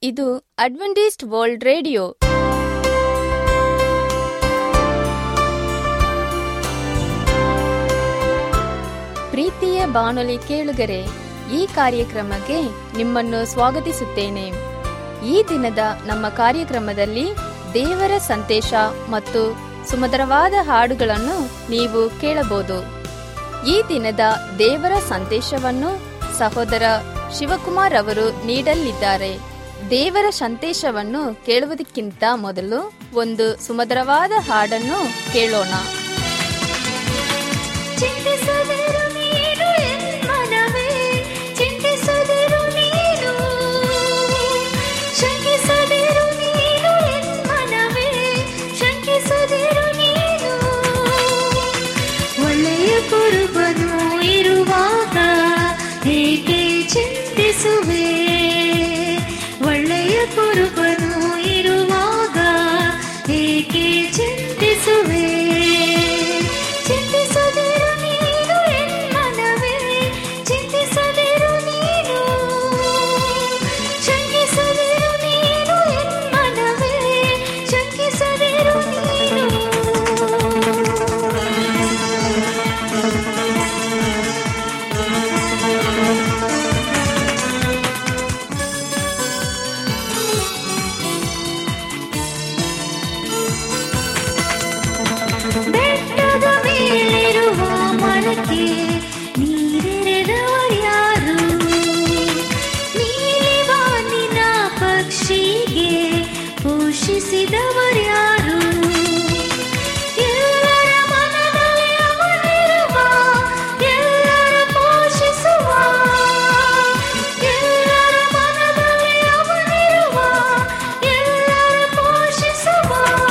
ಇದು Adventist world radio ಪ್ರೀತಿಯ ಬಾನುಲಿ ಕೇಳುಗರೆ ಈ ಕಾರ್ಯಕ್ರಮಕ್ಕೆ ನಿಮ್ಮನ್ನು ಸ್ವಾಗತಿಸುತ್ತೇನೆ ಈ ದಿನದ ನಮ್ಮ ಕಾರ್ಯಕ್ರಮದಲ್ಲಿ ದೇವರ ಸಂದೇಶ ಮತ್ತು ಸುಮಧುರವಾದ ಹಾಡುಗಳನ್ನು ನೀವು ಕೇಳಬಹುದು ಈ ದಿನದ ದೇವರ ಸಂದೇಶವನ್ನು ಸಹೋದರ ಶಿವಕುಮಾರ್ ಅವರು ನೀಡಲಿದ್ದಾರೆ ದೇವರ ಸಂದೇಶವನ್ನು ಕೇಳುವುದಕ್ಕಿಂತ ಮೊದಲು ಒಂದು ಸುಮಧುರವಾದ ಹಾಡನ್ನು ಕೇಳೋಣ ಚಿಂತಿಸದಿರು ನೀನು ಎನ್ಮನವೇ ಚಿಂತಿಸದಿರು ನೀನು ಶಂಕಿಸದಿರು ನೀನು ಎನ್ಮನವೇ ಶಂಕಿಸದಿರು ನೀನು ಒಳ್ಳೆಯ ಕುರುಬನು ಇರುವಾಗ ಏಕೆ ಚಿಂತಿಸುವೆ ಒಳ್ಳೆಯ ಕುರುಬನು ಇರುವಾಗ ಏಕೆ ಚಿಂತಿಸುವೆ ಚಿಂತಿಸದಿರು ನೀನು ಎನ್ಮನವೇ ಚಿಂತಿಸದಿರು ನೀನು ಶಂಕಿಸದಿರು ನೀನು ಎನ್ಮನವೇ ಶಂಕಿಸದಿರು ನೀನು ಬೆಟ್ಟದ ಮೇಲಿರುವ ಮರಕ್ಕೆ ನೀರೆರೆದವರ್ಯಾರು ನೀಲಿವಾನಿನ ಪಕ್ಷಿಗೆ ಪೋಷಿಸಿದವರ್ಯಾರು ಎಲ್ಲರ ಮನದಲ್ಲಿ ಅವನಿರುವ ಎಲ್ಲರ ಪೋಷಿಸುವ ಎಲ್ಲರ ಮನದಲ್ಲಿ ಅವನಿರುವ ಎಲ್ಲರ ಪೋಷಿಸುವ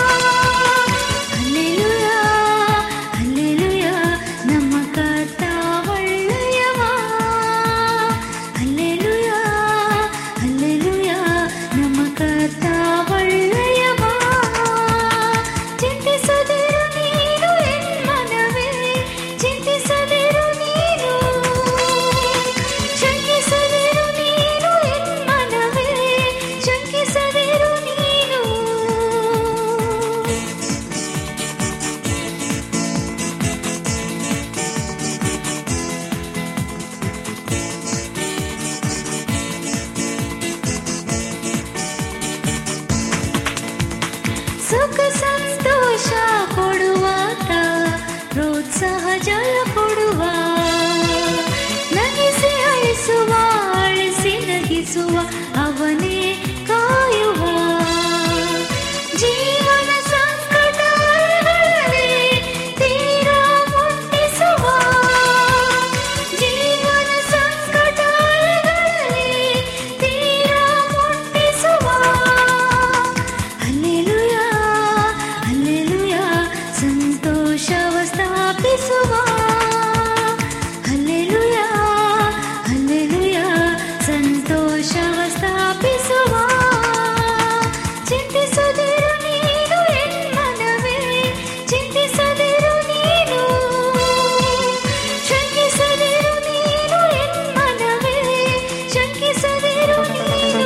ಅಲ್ಲೆಲುಯ ಅಲ್ಲೆಲುಯ ನಮ್ಮ ಕರ್ತ ಒಳ್ಳೆಯವ ಅಲ್ಲೆಲುಯ ಅಲ್ಲೆಲುಯ ನಮ್ಮ ಕರ್ತ ಒಳ್ಳೆಯವ ಚಿಂತಿಸದಿರು ನೀನು ಎನ್ಮನವೇ ಚಿಂತಿಸದಿರು ನೀನು ಶಂಕಿಸದಿರು ನೀನು ಎನ್ಮನವೇ ಶಂಕಿಸದಿರು ನೀನು ಸುಖ ಸಂತೋಷ ಕೊಡುವಾತ ಪ್ರೋತ್ಸಾಹ ಜಲ ಕೊಡುವ ನಗಿಸಿ ಅಳಿಸುವ ಅಳಿಸಿ ನಗಿಸುವ ಅವನೇ ಕಾಯುವ ಜೀವನ ಸಂಕಟಗಳಲ್ಲಿ ತೀರಾ ಮುಟ್ಟಿಸುವ ಜೀವನ ಸಂಕಟಗಳಲ್ಲಿ ತೀರಾ ಮುಟ್ಟಿಸುವ ಅಲ್ಲೆಲುಯ ಅಲ್ಲೆಲುಯ ಸಂತೋಷವ ಸ್ಥಾಪಿಸುವ ಅಲ್ಲೆಲುಯ ಅಲ್ಲೆಲುಯ ಸಂತೋಷವ ಸ್ಥಾಪಿಸುವ ಚಿಂತಿಸದಿರು ನೀನು ಎನ್ಮನವೇ ಚಿಂತಿಸದಿರು ನೀನು ಶಂಕಿಸದಿರು ನೀನು ಎನ್ಮನವೇ ಶಂಕಿಸದಿರು ನೀನು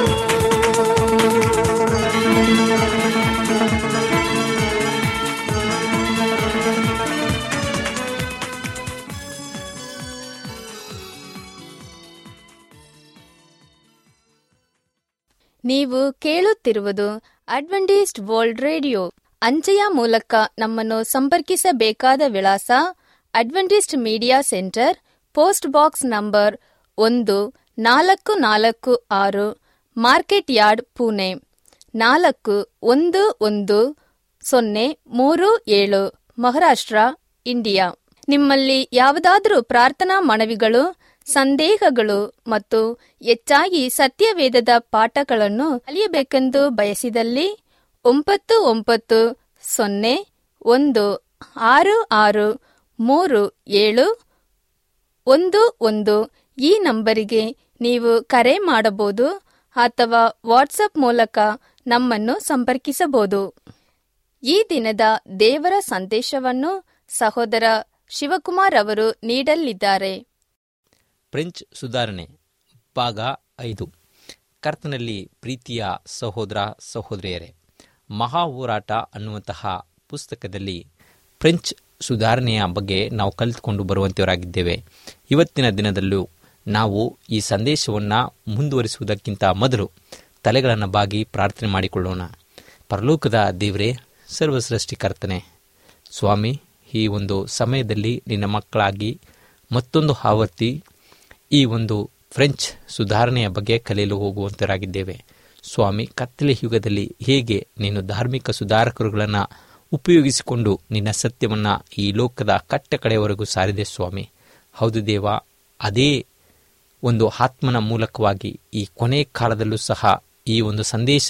ನೀವು ಕೇಳುತ್ತಿರುವುದು ಅಡ್ವೆಂಟಿಸ್ಟ್ ವರ್ಲ್ಡ್ ರೇಡಿಯೋ ಅಂಚೆಯ ಮೂಲಕ ನಮ್ಮನ್ನು ಸಂಪರ್ಕಿಸಬೇಕಾದ ವಿಳಾಸ Adventist media centre post box number ಒಂದು ನಾಲ್ಕು ನಾಲ್ಕು ಆರು ಮಾರ್ಕೆಟ್ ಯಾರ್ಡ್ ಪುಣೆ ನಾಲ್ಕು ಒಂದು ಒಂದು ಸೊನ್ನೆ ಮೂರು ಏಳು ಮಹಾರಾಷ್ಟ್ರ ಇಂಡಿಯಾ ನಿಮ್ಮಲ್ಲಿ ಯಾವುದಾದರೂ ಪ್ರಾರ್ಥನಾ ಮನವಿಗಳು ಸಂದೇಹಗಳು ಮತ್ತು ಹೆಚ್ಚಾಗಿ ಸತ್ಯವೇದದ ಪಾಠಗಳನ್ನು ಕಲಿಯಬೇಕೆಂದು ಬಯಸಿದಲ್ಲಿ ಒಂಬತ್ತು ಒಂಬತ್ತು ಸೊನ್ನೆ ಒಂದು ಆರು ಆರು ಮೂರು ಏಳು ಒಂದು ಒಂದು ಈ ನಂಬರಿಗೆ ನೀವು ಕರೆ ಮಾಡಬಹುದು ಅಥವಾ ವಾಟ್ಸಪ್ ಮೂಲಕ ನಮ್ಮನ್ನು ಸಂಪರ್ಕಿಸಬಹುದು ಈ ದಿನದ ದೇವರ ಸಂದೇಶವನ್ನು ಸಹೋದರ ಶಿವಕುಮಾರ್ ಅವರು ನೀಡಲಿದ್ದಾರೆ ಫ್ರೆಂಚ್ ಸುಧಾರಣೆ ಭಾಗ ಐದು ಕರ್ತನಲ್ಲಿ ಪ್ರೀತಿಯ ಸಹೋದರ ಸಹೋದರಿಯರೇ ಮಹಾ ಹೋರಾಟ ಅನ್ನುವಂತಹ ಪುಸ್ತಕದಲ್ಲಿ ಫ್ರೆಂಚ್ ಸುಧಾರಣೆಯ ಬಗ್ಗೆ ನಾವು ಕಲಿತುಕೊಂಡು ಬರುವಂತೆಯವರಾಗಿದ್ದೇವೆ ಇವತ್ತಿನ ದಿನದಲ್ಲೂ ನಾವು ಈ ಸಂದೇಶವನ್ನು ಮುಂದುವರಿಸುವುದಕ್ಕಿಂತ ಮೊದಲು ತಲೆಗಳನ್ನು ಬಾಗಿ ಪ್ರಾರ್ಥನೆ ಮಾಡಿಕೊಳ್ಳೋಣ ಪರಲೋಕದ ದೇವರೇ ಸರ್ವಸೃಷ್ಟಿಕರ್ತನೆ ಸ್ವಾಮಿ ಈ ಒಂದು ಸಮಯದಲ್ಲಿ ನಿನ್ನ ಮಕ್ಕಳಾಗಿ ಮತ್ತೊಂದು ಆವರ್ತಿ ಈ ಒಂದು ಫ್ರೆಂಚ್ ಸುಧಾರಣೆಯ ಬಗ್ಗೆ ಕಲಿಯಲು ಹೋಗುವಂತರಾಗಿದ್ದೇವೆ ಸ್ವಾಮಿ ಕತ್ತಲೆ ಯುಗದಲ್ಲಿ ಹೇಗೆ ನೀನು ಧಾರ್ಮಿಕ ಸುಧಾರಕರುಗಳನ್ನು ಉಪಯೋಗಿಸಿಕೊಂಡು ನಿನ್ನ ಸತ್ಯವನ್ನು ಈ ಲೋಕದ ಕಟ್ಟ ಕಡೆಯವರೆಗೂ ಸಾರಿದೆ ಸ್ವಾಮಿ ಹೌದು ದೇವ ಅದೇ ಒಂದು ಆತ್ಮನ ಮೂಲಕವಾಗಿ ಈ ಕೊನೆ ಕಾಲದಲ್ಲೂ ಸಹ ಈ ಒಂದು ಸಂದೇಶ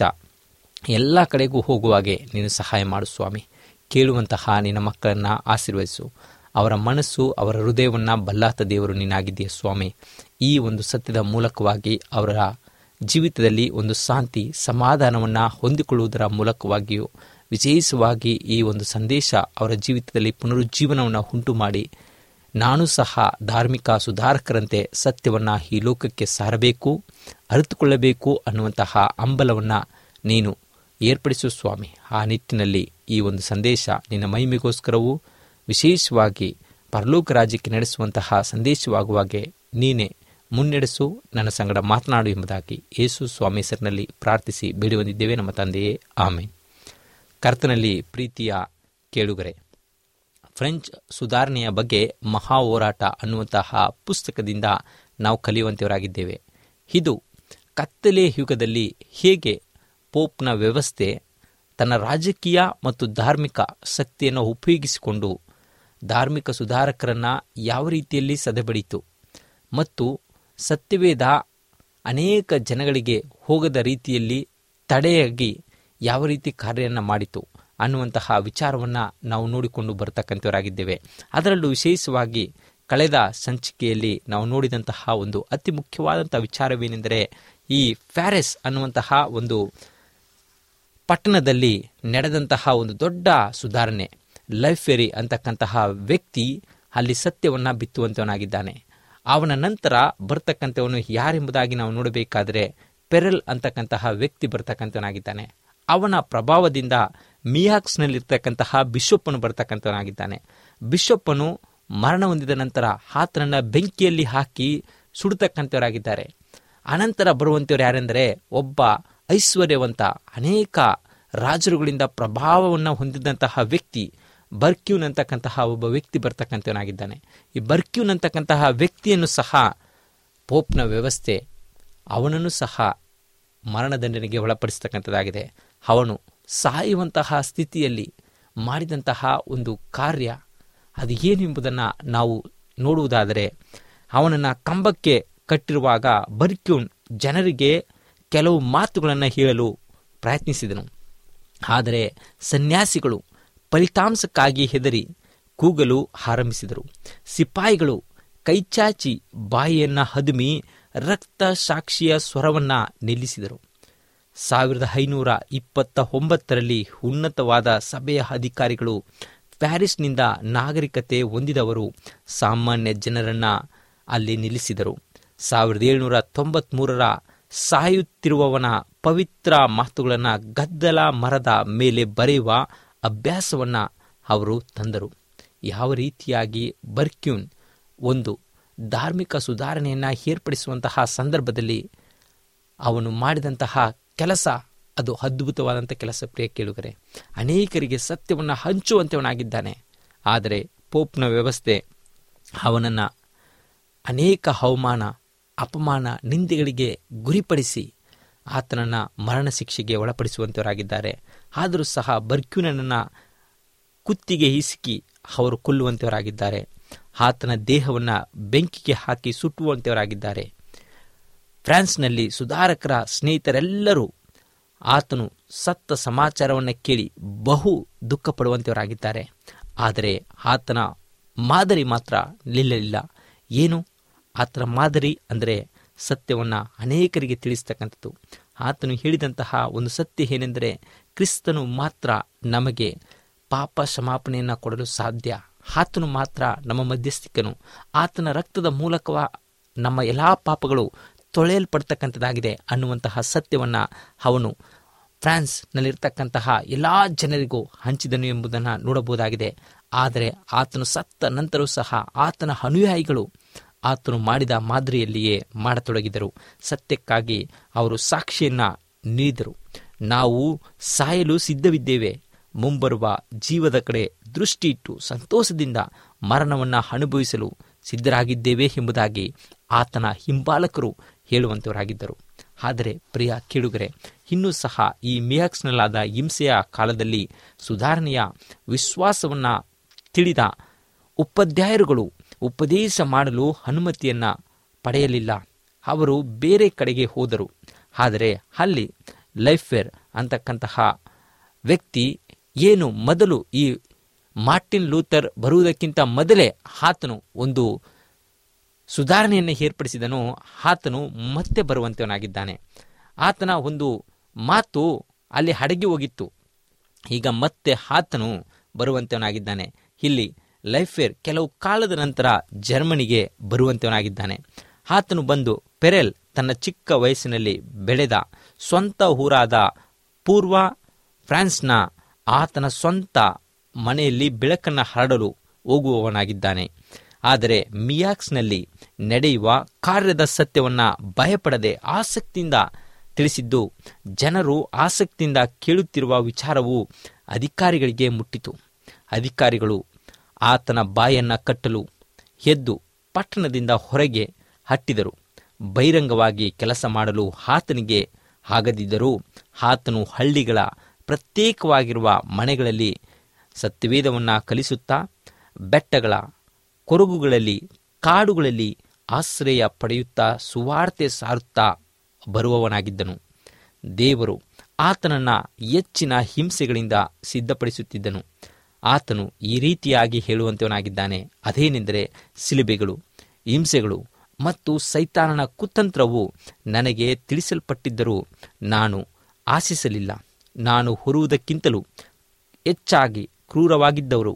ಎಲ್ಲ ಕಡೆಗೂ ಹೋಗುವಾಗೆ ನೀನು ಸಹಾಯ ಮಾಡು ಸ್ವಾಮಿ ಕೇಳುವಂತಹ ನಿನ್ನ ಮಕ್ಕಳನ್ನು ಆಶೀರ್ವದಿಸು ಅವರ ಮನಸ್ಸು ಅವರ ಹೃದಯವನ್ನು ಬಲ್ಲಾತ ದೇವರು ನೀನಾಗಿದ್ದೀಯ ಸ್ವಾಮಿ ಈ ಒಂದು ಸತ್ಯದ ಮೂಲಕವಾಗಿ ಅವರ ಜೀವಿತದಲ್ಲಿ ಒಂದು ಶಾಂತಿ ಸಮಾಧಾನವನ್ನು ಹೊಂದಿಕೊಳ್ಳುವುದರ ಮೂಲಕವಾಗಿಯೂ ವಿಶೇಷವಾಗಿ ಈ ಒಂದು ಸಂದೇಶ ಅವರ ಜೀವಿತದಲ್ಲಿ ಪುನರುಜ್ಜೀವನವನ್ನು ಉಂಟು ಮಾಡಿ ನಾನು ಸಹ ಧಾರ್ಮಿಕ ಸುಧಾರಕರಂತೆ ಸತ್ಯವನ್ನು ಈ ಲೋಕಕ್ಕೆ ಸಾರಬೇಕು ಅರಿತುಕೊಳ್ಳಬೇಕು ಅನ್ನುವಂತಹ ಹಂಬಲವನ್ನು ನೀನು ಏರ್ಪಡಿಸು ಸ್ವಾಮಿ ಆ ನಿಟ್ಟಿನಲ್ಲಿ ಈ ಒಂದು ಸಂದೇಶ ನಿನ್ನ ಮಹಿಮೆಗೋಸ್ಕರವೂ ವಿಶೇಷವಾಗಿ ಪರಲೋಕ ರಾಜ್ಯಕ್ಕೆ ನಡೆಸುವಂತಹ ಸಂದೇಶವಾಗುವಾಗೆ ನೀನೇ ಮುನ್ನಡೆಸು ನನ್ನ ಸಂಗಡ ಮಾತನಾಡು ಎಂಬುದಾಗಿ ಯೇಸು ಸ್ವಾಮಿ ಹೆಸರಿನಲ್ಲಿ ಪ್ರಾರ್ಥಿಸಿ ಬೇಡಿ ಬಂದಿದ್ದೇವೆ ನಮ್ಮ ತಂದೆಯೇ ಆಮೇನ್ ಕರ್ತನಲ್ಲಿ ಪ್ರೀತಿಯ ಕೇಳುಗರೆ ಫ್ರೆಂಚ್ ಸುಧಾರಣೆಯ ಬಗ್ಗೆ ಮಹಾ ಹೋರಾಟ ಅನ್ನುವಂತಹ ಪುಸ್ತಕದಿಂದ ನಾವು ಕಲಿಯುವಂತೆಯವರಾಗಿದ್ದೇವೆ ಇದು ಕತ್ತಲೆ ಯುಗದಲ್ಲಿ ಹೇಗೆ ಪೋಪ್ನ ವ್ಯವಸ್ಥೆ ತನ್ನ ರಾಜಕೀಯ ಮತ್ತು ಧಾರ್ಮಿಕ ಶಕ್ತಿಯನ್ನು ಉಪಯೋಗಿಸಿಕೊಂಡು ಧಾರ್ಮಿಕ ಸುಧಾರಕರನ್ನು ಯಾವ ರೀತಿಯಲ್ಲಿ ಸದೆಬಡಿತು ಮತ್ತು ಸತ್ಯವೇದ ಅನೇಕ ಜನಗಳಿಗೆ ಹೋಗದ ರೀತಿಯಲ್ಲಿ ತಡೆಯಾಗಿ ಯಾವ ರೀತಿ ಕಾರ್ಯವನ್ನು ಮಾಡಿತು ಅನ್ನುವಂತಹ ವಿಚಾರವನ್ನು ನಾವು ನೋಡಿಕೊಂಡು ಬರತಕ್ಕಂಥವರಾಗಿದ್ದೇವೆ ಅದರಲ್ಲೂ ವಿಶೇಷವಾಗಿ ಕಳೆದ ಸಂಚಿಕೆಯಲ್ಲಿ ನಾವು ನೋಡಿದಂತಹ ಒಂದು ಅತಿ ಮುಖ್ಯವಾದಂಥ ವಿಚಾರವೇನೆಂದರೆ ಈ ಫ್ಯಾರೆಸ್ ಅನ್ನುವಂತಹ ಒಂದು ಪಟ್ಟಣದಲ್ಲಿ ನಡೆದಂತಹ ಒಂದು ದೊಡ್ಡ ಸುಧಾರಣೆ ಲೈಫೆರಿ ಅಂತಕ್ಕಂತಹ ವ್ಯಕ್ತಿ ಅಲ್ಲಿ ಸತ್ಯವನ್ನು ಬಿತ್ತುವಂತವನಾಗಿದ್ದಾನೆ ಅವನ ನಂತರ ಬರ್ತಕ್ಕಂಥವನು ಯಾರೆಂಬುದಾಗಿ ನಾವು ನೋಡಬೇಕಾದರೆ ಪೆರಲ್ ಅಂತಕ್ಕಂತಹ ವ್ಯಕ್ತಿ ಬರ್ತಕ್ಕಂಥವನಾಗಿದ್ದಾನೆ ಅವನ ಪ್ರಭಾವದಿಂದ ಮಿಯಾಕ್ಸ್ನಲ್ಲಿರ್ತಕ್ಕಂತಹ ಬಿಷಪ್ಪನು ಬರ್ತಕ್ಕಂಥವನಾಗಿದ್ದಾನೆ ಬಿಷಪ್ಪನು ಮರಣ ಹೊಂದಿದ ನಂತರ ಆತನನ್ನ ಬೆಂಕಿಯಲ್ಲಿ ಹಾಕಿ ಸುಡತಕ್ಕಂಥವರಾಗಿದ್ದಾರೆ ಅನಂತರ ಬರುವಂಥವ್ರು ಯಾರೆಂದರೆ ಒಬ್ಬ ಐಶ್ವರ್ಯವಂತ ಅನೇಕ ರಾಜರುಗಳಿಂದ ಪ್ರಭಾವವನ್ನು ಹೊಂದಿದಂತಹ ವ್ಯಕ್ತಿ ಬರ್ಕ್ಯೂನ್ ಅಂತಕ್ಕಂತಹ ಒಬ್ಬ ವ್ಯಕ್ತಿ ಬರ್ತಕ್ಕಂಥವನಾಗಿದ್ದಾನೆ ಈ ಬರ್ಕ್ಯೂನ್ ಅಂತಕ್ಕಂತಹ ವ್ಯಕ್ತಿಯನ್ನು ಸಹ ಪೋಪ್ನ ವ್ಯವಸ್ಥೆ ಅವನನ್ನು ಸಹ ಮರಣದಂಡನೆಗೆ ಒಳಪಡಿಸ್ತಕ್ಕಂಥದ್ದಾಗಿದೆ ಅವನು ಸಾಯುವಂತಹ ಸ್ಥಿತಿಯಲ್ಲಿ ಮಾಡಿದಂತಹ ಒಂದು ಕಾರ್ಯ ಅದು ಏನೆಂಬುದನ್ನು ನಾವು ನೋಡುವುದಾದರೆ ಅವನನ್ನು ಕಂಬಕ್ಕೆ ಕಟ್ಟಿರುವಾಗ ಬರ್ಕ್ಯೂನ್ ಜನರಿಗೆ ಕೆಲವು ಮಾತುಗಳನ್ನು ಹೇಳಲು ಪ್ರಯತ್ನಿಸಿದನು ಆದರೆ ಸನ್ಯಾಸಿಗಳು ಫಲಿತಾಂಶಕ್ಕಾಗಿ ಹೆದರಿ ಕೂಗಲು ಆರಂಭಿಸಿದರು ಸಿಪಾಯಿಗಳು ಕೈಚಾಚಿ ಬಾಯಿಯನ್ನು ಹದುಮಿ ರಕ್ತ ಸಾಕ್ಷಿಯ ಸ್ವರವನ್ನು ನಿಲ್ಲಿಸಿದರು ಸಾವಿರದ ಐನೂರ ಇಪ್ಪತ್ತ ಒಂಬತ್ತರಲ್ಲಿ ಉನ್ನತವಾದ ಸಭೆಯ ಅಧಿಕಾರಿಗಳು ಪ್ಯಾರಿಸ್ನಿಂದ ನಾಗರಿಕತೆ ಹೊಂದಿದವರು ಸಾಮಾನ್ಯ ಜನರನ್ನ ಅಲ್ಲಿ ನಿಲ್ಲಿಸಿದರು ಸಾವಿರದ ಏಳುನೂರ ತೊಂಬತ್ಮೂರರ ಸಾಯುತ್ತಿರುವವನ ಪವಿತ್ರ ಮಾತುಗಳನ್ನು ಗದ್ದಲ ಮರದ ಮೇಲೆ ಬರೆಯುವ ಅಭ್ಯಾಸವನ್ನು ಅವರು ತಂದರು ಯಾವ ರೀತಿಯಾಗಿ ಬರ್ಕ್ಯೂನ್ ಒಂದು ಧಾರ್ಮಿಕ ಸುಧಾರಣೆಯನ್ನು ಏರ್ಪಡಿಸುವಂತಹ ಸಂದರ್ಭದಲ್ಲಿ ಅವನು ಮಾಡಿದಂತಹ ಕೆಲಸ ಅದು ಅದ್ಭುತವಾದಂಥ ಕೆಲಸ ಪ್ರಿಯ ಕೇಳುಗರೆ ಅನೇಕರಿಗೆ ಸತ್ಯವನ್ನು ಹಂಚುವಂತವನಾಗಿದ್ದಾನೆ ಆದರೆ ಪೋಪ್ನ ವ್ಯವಸ್ಥೆ ಅವನನ್ನು ಅನೇಕ ಅವಮಾನ ಅಪಮಾನ ನಿಂದೆಗಳಿಗೆ ಗುರಿಪಡಿಸಿ ಆತನನ್ನು ಮರಣ ಶಿಕ್ಷೆಗೆ ಒಳಪಡಿಸುವಂತವರಾಗಿದ್ದಾರೆ ಆದರೂ ಸಹ ಬರ್ಕ್ಯೂನನ್ನು ಕುತ್ತಿಗೆ ಹಿಸುಕಿ ಅವರು ಕೊಲ್ಲುವಂತವರಾಗಿದ್ದಾರೆ ಆತನ ದೇಹವನ್ನು ಬೆಂಕಿಗೆ ಹಾಕಿ ಸುಟ್ಟುವಂತವರಾಗಿದ್ದಾರೆ ಫ್ರಾನ್ಸ್ನಲ್ಲಿ ಸುಧಾರಕರ ಸ್ನೇಹಿತರೆಲ್ಲರೂ ಆತನು ಸತ್ತ ಸಮಾಚಾರವನ್ನು ಕೇಳಿ ಬಹು ದುಃಖ ಪಡುವಂತವರಾಗಿದ್ದಾರೆ ಆದರೆ ಆತನ ಮಾದರಿ ಮಾತ್ರ ನಿಲ್ಲಲಿಲ್ಲ ಏನು ಆತನ ಮಾದರಿ ಅಂದರೆ ಸತ್ಯವನ್ನು ಅನೇಕರಿಗೆ ತಿಳಿಸ್ತಕ್ಕಂಥದ್ದು ಆತನು ಹೇಳಿದಂತಹ ಒಂದು ಸತ್ಯ ಏನೆಂದರೆ ಕ್ರಿಸ್ತನು ಮಾತ್ರ ನಮಗೆ ಪಾಪ ಕ್ಷಮಾಪಣೆಯನ್ನು ಕೊಡಲು ಸಾಧ್ಯ ಆತನು ಮಾತ್ರ ನಮ್ಮ ಮಧ್ಯಸ್ಥಿಕನು ಆತನ ರಕ್ತದ ಮೂಲಕವ ನಮ್ಮ ಎಲ್ಲ ಪಾಪಗಳು ತೊಳೆಯಲ್ಪಡ್ತಕ್ಕಂಥದ್ದಾಗಿದೆ ಅನ್ನುವಂತಹ ಸತ್ಯವನ್ನು ಅವನು ಫ್ರಾನ್ಸ್ನಲ್ಲಿರ್ತಕ್ಕಂತಹ ಎಲ್ಲ ಜನರಿಗೂ ಹಂಚಿದನು ಎಂಬುದನ್ನು ನೋಡಬಹುದಾಗಿದೆ ಆದರೆ ಆತನು ಸತ್ತ ನಂತರವೂ ಸಹ ಆತನ ಅನುಯಾಯಿಗಳು ಆತನು ಮಾಡಿದ ಮಾದರಿಯಲ್ಲಿಯೇ ಮಾಡತೊಡಗಿದರು ಸತ್ಯಕ್ಕಾಗಿ ಅವರು ಸಾಕ್ಷಿಯನ್ನ ನೀಡಿದರು ನಾವು ಸಾಯಲು ಸಿದ್ಧವಿದ್ದೇವೆ ಮುಂಬರುವ ಜೀವದ ಕಡೆ ದೃಷ್ಟಿ ಇಟ್ಟು ಸಂತೋಷದಿಂದ ಮರಣವನ್ನು ಅನುಭವಿಸಲು ಸಿದ್ಧರಾಗಿದ್ದೇವೆ ಎಂಬುದಾಗಿ ಆತನ ಹಿಂಬಾಲಕರು ಹೇಳುವಂತವರಾಗಿದ್ದರು ಆದರೆ ಪ್ರಿಯ ಕೇಳುಗರೆ ಇನ್ನೂ ಸಹ ಈ ಮಿಯಾಕ್ಸ್ನಲ್ಲಾದ ಹಿಂಸೆಯ ಕಾಲದಲ್ಲಿ ಸುಧಾರಣೆಯ ವಿಶ್ವಾಸವನ್ನು ತಿಳಿದ ಉಪಾಧ್ಯಾಯರುಗಳು ಉಪದೇಶ ಮಾಡಲು ಅನುಮತಿಯನ್ನ ಪಡೆಯಲಿಲ್ಲ ಅವರು ಬೇರೆ ಕಡೆಗೆ ಹೋದರು ಆದರೆ ಅಲ್ಲಿ ಲೈಫ್ವೇರ್ ಅಂತಕ್ಕಂತಹ ವ್ಯಕ್ತಿ ಏನು ಮೊದಲು ಈ ಮಾರ್ಟಿನ್ ಲೂಥರ್ ಬರುವುದಕ್ಕಿಂತ ಮೊದಲೇ ಆತನು ಒಂದು ಸುಧಾರಣೆಯನ್ನು ಏರ್ಪಡಿಸಿದನು ಆತನು ಮತ್ತೆ ಬರುವಂತವನಾಗಿದ್ದಾನೆ ಆತನ ಒಂದು ಮಾತು ಅಲ್ಲಿ ಅಡಗಿ ಹೋಗಿತ್ತು ಈಗ ಮತ್ತೆ ಆತನು ಬರುವಂತವನಾಗಿದ್ದಾನೆ ಇಲ್ಲಿ ಲೈಫೇರ್ ಕೆಲವು ಕಾಲದ ನಂತರ ಜರ್ಮನಿಗೆ ಬರುವಂತವನಾಗಿದ್ದಾನೆ ಆತನು ಬಂದು ಪೆರೆಲ್ ತನ್ನ ಚಿಕ್ಕ ವಯಸ್ಸಿನಲ್ಲಿ ಬೆಳೆದ ಸ್ವಂತ ಊರಾದ ಪೂರ್ವ ಫ್ರಾನ್ಸ್ನ ಆತನ ಸ್ವಂತ ಮನೆಯಲ್ಲಿ ಬೆಳಕನ್ನು ಹರಡಲು ಹೋಗುವವನಾಗಿದ್ದಾನೆ ಆದರೆ ಮಿಯಾಕ್ಸ್ನಲ್ಲಿ ನಡೆಯುವ ಕಾರ್ಯದ ಸತ್ಯವನ್ನ ಭಯಪಡದೆ ಆಸಕ್ತಿಯಿಂದ ತಿಳಿಸಿದ್ದು ಜನರು ಆಸಕ್ತಿಯಿಂದ ಕೇಳುತ್ತಿರುವ ವಿಚಾರವು ಅಧಿಕಾರಿಗಳಿಗೆ ಮುಟ್ಟಿತು ಅಧಿಕಾರಿಗಳು ಆತನ ಬಾಯನ್ನ ಕಟ್ಟಲು ಎದ್ದು ಪಟ್ಟಣದಿಂದ ಹೊರಗೆ ಹಟ್ಟಿದರು ಬಹಿರಂಗವಾಗಿ ಕೆಲಸ ಮಾಡಲು ಆತನಿಗೆ ಆಗದಿದ್ದರೂ ಆತನು ಹಳ್ಳಿಗಳ ಪ್ರತ್ಯೇಕವಾಗಿರುವ ಮನೆಗಳಲ್ಲಿ ಸತ್ಯವೇದವನ್ನು ಕಲಿಸುತ್ತಾ ಬೆಟ್ಟಗಳ ಕೊರಗುಗಳಲ್ಲಿ ಕಾಡುಗಳಲ್ಲಿ ಆಶ್ರಯ ಪಡೆಯುತ್ತಾ ಸುವಾರ್ತೆ ಸಾರುತ್ತಾ ಬರುವವನಾಗಿದ್ದನು ದೇವರು ಆತನನ್ನ ಹೆಚ್ಚಿನ ಹಿಂಸೆಗಳಿಂದ ಸಿದ್ಧಪಡಿಸುತ್ತಿದ್ದನು ಆತನು ಈ ರೀತಿಯಾಗಿ ಹೇಳುವಂತವನಾಗಿದ್ದಾನೆ ಅದೇನೆಂದರೆ ಸಿಲುಬೆಗಳು ಹಿಂಸೆಗಳು ಮತ್ತು ಸೈತಾನನ ಕುತಂತ್ರವು ನನಗೆ ತಿಳಿಸಲ್ಪಟ್ಟಿದ್ದರೂ ನಾನು ಆಶಿಸಲಿಲ್ಲ ನಾನು ಹೊರುವುದಕ್ಕಿಂತಲೂ ಹೆಚ್ಚಾಗಿ ಕ್ರೂರವಾಗಿದ್ದವರು